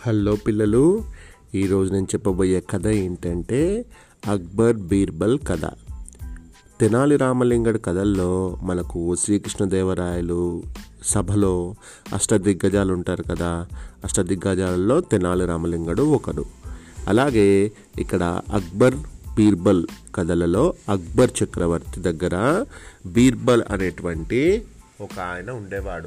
hello పిల్లలు ఈరోజు నేను చెప్పబోయే కథ ఏంటంటే అక్బర్ బీర్బల్ కథ తెనాలి రామలింగడి కథల్లో మనకు శ్రీకృష్ణదేవరాయలు సభలో అష్టదిగ్గజాలు ఉంటారు కదా అష్టదిగ్గజాలలో తెనాలి రామలింగడు ఒకడు అలాగే ఇక్కడ అక్బర్ బీర్బల్ కథలలో అక్బర్ చక్రవర్తి దగ్గర బీర్బల్ అనేటువంటి ఒక ఆయన ఉండేవాడు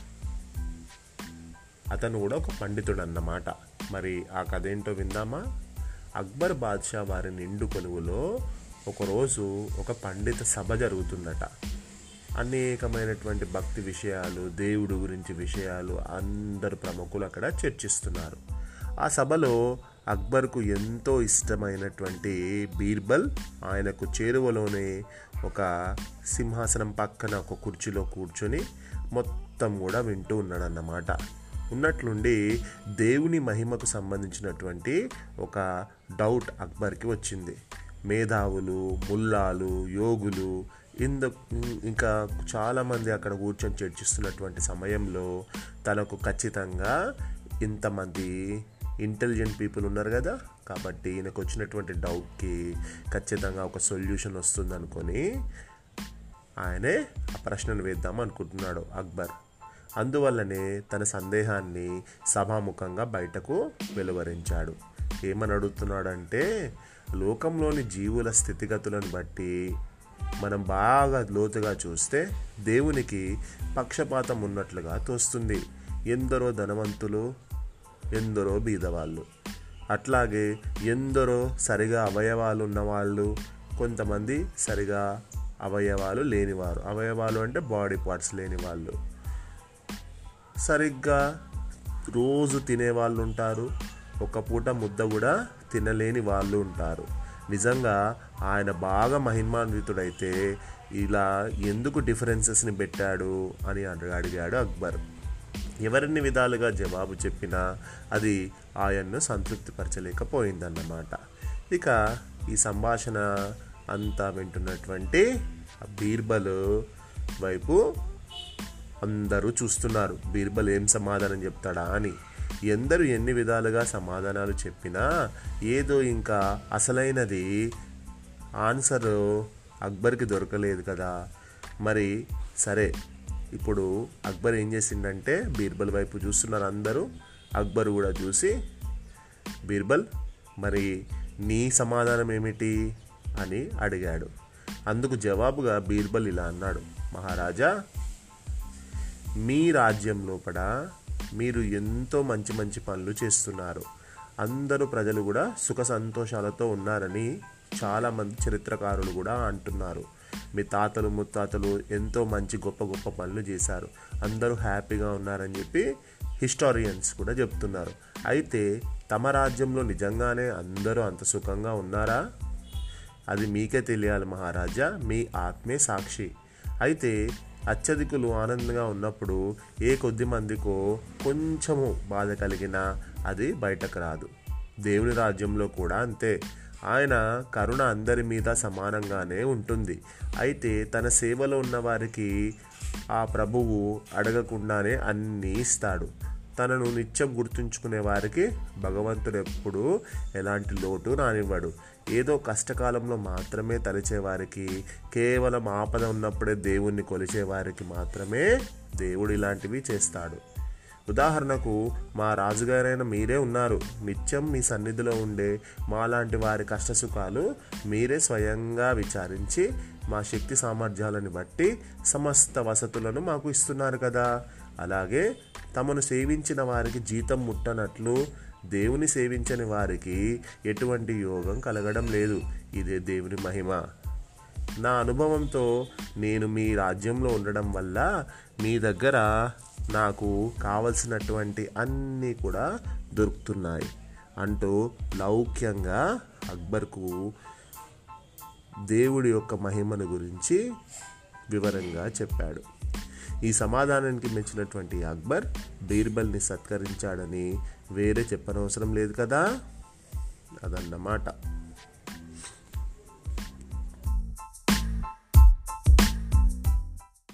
అతను కూడా ఒక పండితుడు అన్నమాట మరి ఆ కథ ఏంటో విందామా అక్బర్ బాద్షా వారి నిండు కొలువులో ఒకరోజు ఒక పండిత సభ జరుగుతుందట అనేకమైనటువంటి భక్తి విషయాలు దేవుడు గురించి విషయాలు అందరు ప్రముఖులు అక్కడ చర్చిస్తున్నారు ఆ సభలో అక్బర్కు ఎంతో ఇష్టమైనటువంటి బీర్బల్ ఆయనకు చేరువలోనే ఒక సింహాసనం పక్కన ఒక కుర్చీలో కూర్చొని మొత్తం కూడా వింటూ ఉన్నాడన్నమాట ఉన్నట్లుండి దేవుని మహిమకు సంబంధించినటువంటి ఒక డౌట్ అక్బర్కి వచ్చింది మేధావులు ముల్లాలు యోగులు ఇంద ఇంకా చాలామంది అక్కడ కూర్చొని చర్చిస్తున్నటువంటి సమయంలో తనకు ఖచ్చితంగా ఇంతమంది ఇంటెలిజెంట్ పీపుల్ ఉన్నారు కదా కాబట్టి ఈయనకు వచ్చినటువంటి డౌట్కి ఖచ్చితంగా ఒక సొల్యూషన్ వస్తుంది అనుకొని ఆయనే ఆ ప్రశ్నను వేద్దాం అనుకుంటున్నాడు అక్బర్ అందువల్లనే తన సందేహాన్ని సభాముఖంగా బయటకు వెలువరించాడు ఏమని అడుగుతున్నాడంటే లోకంలోని జీవుల స్థితిగతులను బట్టి మనం బాగా లోతుగా చూస్తే దేవునికి పక్షపాతం ఉన్నట్లుగా తోస్తుంది ఎందరో ధనవంతులు ఎందరో బీదవాళ్ళు అట్లాగే ఎందరో సరిగా అవయవాలు ఉన్నవాళ్ళు కొంతమంది సరిగా అవయవాలు లేనివారు అవయవాలు అంటే బాడీ పార్ట్స్ లేని వాళ్ళు సరిగ్గా రోజు తినేవాళ్ళు ఉంటారు ఒక పూట ముద్ద కూడా తినలేని వాళ్ళు ఉంటారు నిజంగా ఆయన బాగా మహిమాన్వితుడైతే ఇలా ఎందుకు డిఫరెన్సెస్ని పెట్టాడు అని అడిగాడు అక్బర్ ఎవరిన్ని విధాలుగా జవాబు చెప్పినా అది ఆయన్ను సంతృప్తిపరచలేకపోయిందన్నమాట ఇక ఈ సంభాషణ అంతా వింటున్నటువంటి బీర్బల్ వైపు అందరూ చూస్తున్నారు బీర్బల్ ఏం సమాధానం చెప్తాడా అని ఎందరు ఎన్ని విధాలుగా సమాధానాలు చెప్పినా ఏదో ఇంకా అసలైనది ఆన్సర్ అక్బర్కి దొరకలేదు కదా మరి సరే ఇప్పుడు అక్బర్ ఏం చేసిండంటే బీర్బల్ వైపు చూస్తున్నారు అందరూ అక్బర్ కూడా చూసి బీర్బల్ మరి నీ సమాధానం ఏమిటి అని అడిగాడు అందుకు జవాబుగా బీర్బల్ ఇలా అన్నాడు మహారాజా మీ రాజ్యం లోపల మీరు ఎంతో మంచి మంచి పనులు చేస్తున్నారు అందరూ ప్రజలు కూడా సుఖ సంతోషాలతో ఉన్నారని చాలామంది చరిత్రకారులు కూడా అంటున్నారు మీ తాతలు ముత్తాతలు ఎంతో మంచి గొప్ప గొప్ప పనులు చేశారు అందరూ హ్యాపీగా ఉన్నారని చెప్పి హిస్టారియన్స్ కూడా చెప్తున్నారు అయితే తమ రాజ్యంలో నిజంగానే అందరూ అంత సుఖంగా ఉన్నారా అది మీకే తెలియాలి మహారాజా మీ ఆత్మే సాక్షి అయితే అత్యధికులు ఆనందంగా ఉన్నప్పుడు ఏ కొద్ది మందికో కొంచెము బాధ కలిగినా అది బయటకు రాదు దేవుని రాజ్యంలో కూడా అంతే ఆయన కరుణ అందరి మీద సమానంగానే ఉంటుంది అయితే తన సేవలో ఉన్న వారికి ఆ ప్రభువు అడగకుండానే అన్నీ ఇస్తాడు తనను నిత్యం గుర్తుంచుకునే వారికి భగవంతుడు ఎప్పుడు ఎలాంటి లోటు రానివ్వడు ఏదో కష్టకాలంలో మాత్రమే తలిచే వారికి కేవలం ఆపద ఉన్నప్పుడే దేవుణ్ణి కొలిచే వారికి మాత్రమే దేవుడు ఇలాంటివి చేస్తాడు ఉదాహరణకు మా రాజుగారైన మీరే ఉన్నారు నిత్యం మీ సన్నిధిలో ఉండే మాలాంటి వారి కష్టసుఖాలు మీరే స్వయంగా విచారించి మా శక్తి సామర్థ్యాలను బట్టి సమస్త వసతులను మాకు ఇస్తున్నారు కదా అలాగే తమను సేవించిన వారికి జీతం ముట్టనట్లు దేవుని సేవించని వారికి ఎటువంటి యోగం కలగడం లేదు ఇదే దేవుని మహిమ నా అనుభవంతో నేను మీ రాజ్యంలో ఉండడం వల్ల మీ దగ్గర నాకు కావలసినటువంటి అన్నీ కూడా దొరుకుతున్నాయి అంటూ లౌక్యంగా అక్బర్కు దేవుడి యొక్క మహిమను గురించి వివరంగా చెప్పాడు ఈ సమాధానానికి మెచ్చినటువంటి అక్బర్ బీర్బల్ని సత్కరించాడని వేరే చెప్పనవసరం లేదు కదా అదన్నమాట